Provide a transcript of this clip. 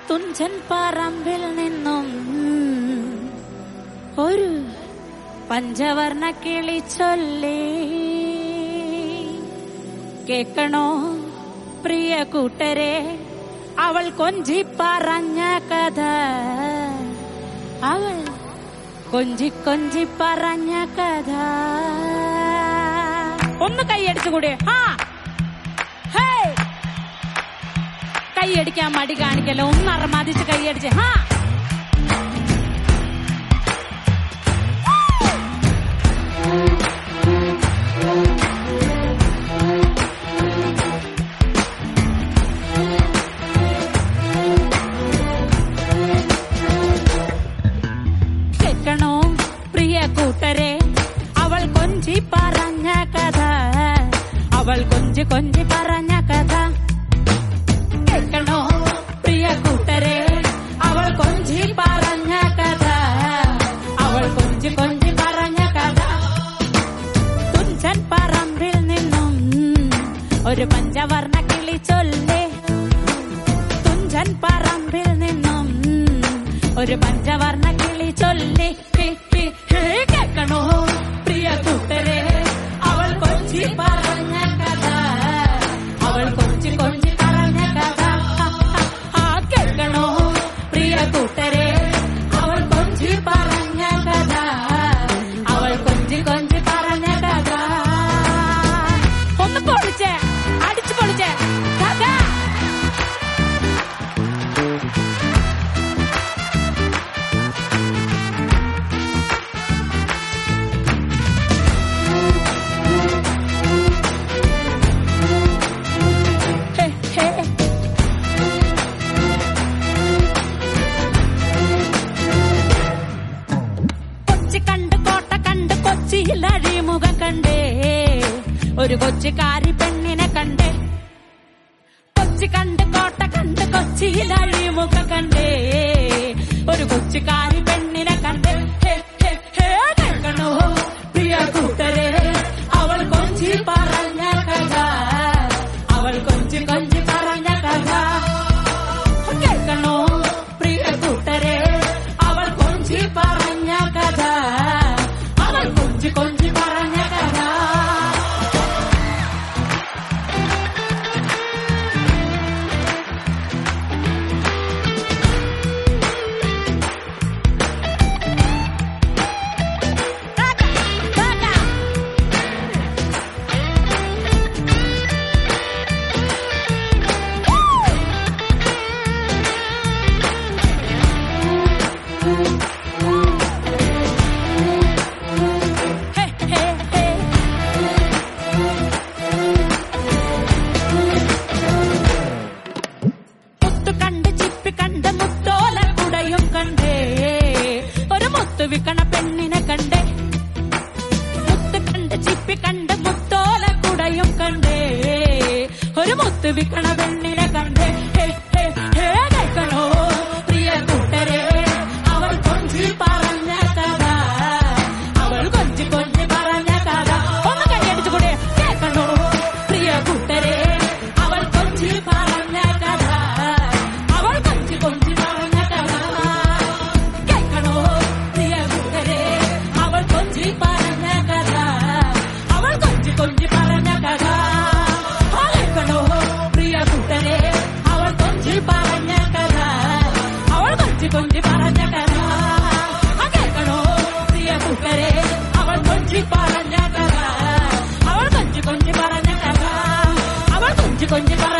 തുഞ്ചൻ പറമ്പിൽ നിന്നും ഒരു പഞ്ചവർണ്ണ കിളി ചൊല്ലി കേക്കണോ പ്രിയ കൂട്ടരെ അവൾ കൊഞ്ചി പറഞ്ഞ കഥ അവൾ കൊഞ്ചി കൊഞ്ചി പറഞ്ഞ കഥ ഒന്ന് കൈയടിച്ചുകൂടെ ആ ഹേ കൈയടിക്കാൻ മടി കാണിക്കല്ലോ ഒന്ന് അറമാദിച്ച് കൈയടിച്ച് ഹാ കേൾക്കണോ പ്രിയ കൂട്ടരെ അവൾ കൊഞ്ചി പറഞ്ഞ കഥ അവൾ കൊഞ്ചി കൊഞ്ചി പറഞ്ഞ കഥ കേൾക്കണോ പ്രിയ കൂട്ടരെ അവൾ കൊഞ്ചി പറഞ്ഞ കഥ അവൾ കൊഞ്ചി കൊഞ്ചി പറഞ്ഞ കഥ തുഞ്ചൻ പറമ്പിൽ നിന്നും ഒരു പഞ്ചവർണ്ണ കിളി ചൊല്ലേ തുഞ്ചൻ പറമ്പിൽ നിന്നും ഒരു പഞ്ചവർണ്ണ കിളി ചൊല്ലി ഹി, ഹി, ഹി, കേൾക്കണോ പ്രിയ കൂട്ടരെ അവൾ കൊഞ്ചി പറഞ്ഞ കഥ അവൾ കൊഞ്ചി കൊഞ്ചി പറഞ്ഞ കഥ ഹ, ഹ, ആ കേൾക്കണോ പ്രിയ കൂട്ടരെ അവൾ കൊഞ്ചി പറഞ്ഞ കഥ അവൾ കൊഞ്ചി കൊഞ്ചി പറഞ്ഞ കഥ ഒന്ന് പൊളിച്ചേ അടിച്ചു പൊളിച്ചേ കഥ ഹേ, ഹേ. കൊച്ചി കണ്ട് കോട്ട കണ്ട് കൊച്ചിയിൽ അഴിമുഖം കണ്ടേ ഒരു കൊച്ചിക്കാരി പെണ്ണിനെ കണ്ടേ കൊച്ചി കണ്ട് കോട്ട കണ്ട് കൊച്ചിയിൽ അഴിമുഖം കണ്ടേ ഒരു കൊച്ചിക്കാരി പെണ്ണിനെ കണ്ടേ ഹേ, ഹേ, ഹേ, കേൾക്കണോ പ്രിയ കൂട്ടരെ അവൾ കൊഞ്ചി പറഞ്ഞ കഥ അവൾ കൊഞ്ചി കൊഞ്ചി പറഞ്ഞ കഥ കേൾക്കണോ പ്രിയ കൂട്ടരെ അവൾ കൊഞ്ചി പറഞ്ഞ കഥ അവൾ കൊഞ്ചി കൊഞ്ചി പറഞ്ഞ കഥ ഹേ, ഹേ, ഹേ. മുത്തു കണ്ട് ചിപ്പി കണ്ട് മുത്തോല കുടയും കണ്ടേ ഒരു മുത്തു വിക്കണ പെണ്ണിനെ കണ്ടേ മുത്ത് കണ്ട് ചിപ്പി കണ്ട് മുത്തോല കുടയും കണ്ടേ ഒരു മുത്തു വിക്കണ പെണ്ണിനെ കണ്ടേ ഹേ, ഹേ, ഹേ, കേൾക്കണോ പ്രിയ കൂട്ടരെ അവൾ കൊഞ്ചി പറഞ്ഞ കഥ അവൾ കൊഞ്ചി കൊഞ്ചി പറഞ്ഞ കഥ ഒന്ന് കൈയടിച്ചു കൂടെ കേൾക്കണോ പ്രിയ കൂട്ടരെ അവൾ കൊഞ്ചി പറഞ്ഞ കഥ അവൾ കൊഞ്ചി കൊഞ്ചി പറഞ്ഞ കഥ കേൾക്കണോ പ്രിയ കൂട്ടരെ അവൾ കൊഞ്ചി പറഞ്ഞ കഥ അവൾ കൊഞ്ചി കൊഞ്ചി പറഞ്ഞ കഥ ആ കേൾക്കണോ പ്രിയ കൂട്ടരെ അവൾ കൊഞ്ചി പറഞ്ഞ കഥ അവൾ കൊഞ്ചി കൊഞ്ചി പറഞ്ഞ കഥ ആ കേൾക്കണോ പ്രിയ കൂട്ടരെ അവൾ കൊഞ്ചി പറഞ്ഞ കഥ അവൾ കൊഞ്ചി കൊഞ്ചി പറഞ്ഞ കഥ അവൾ കൊഞ്ചി കൊഞ്ചി പറഞ്ഞ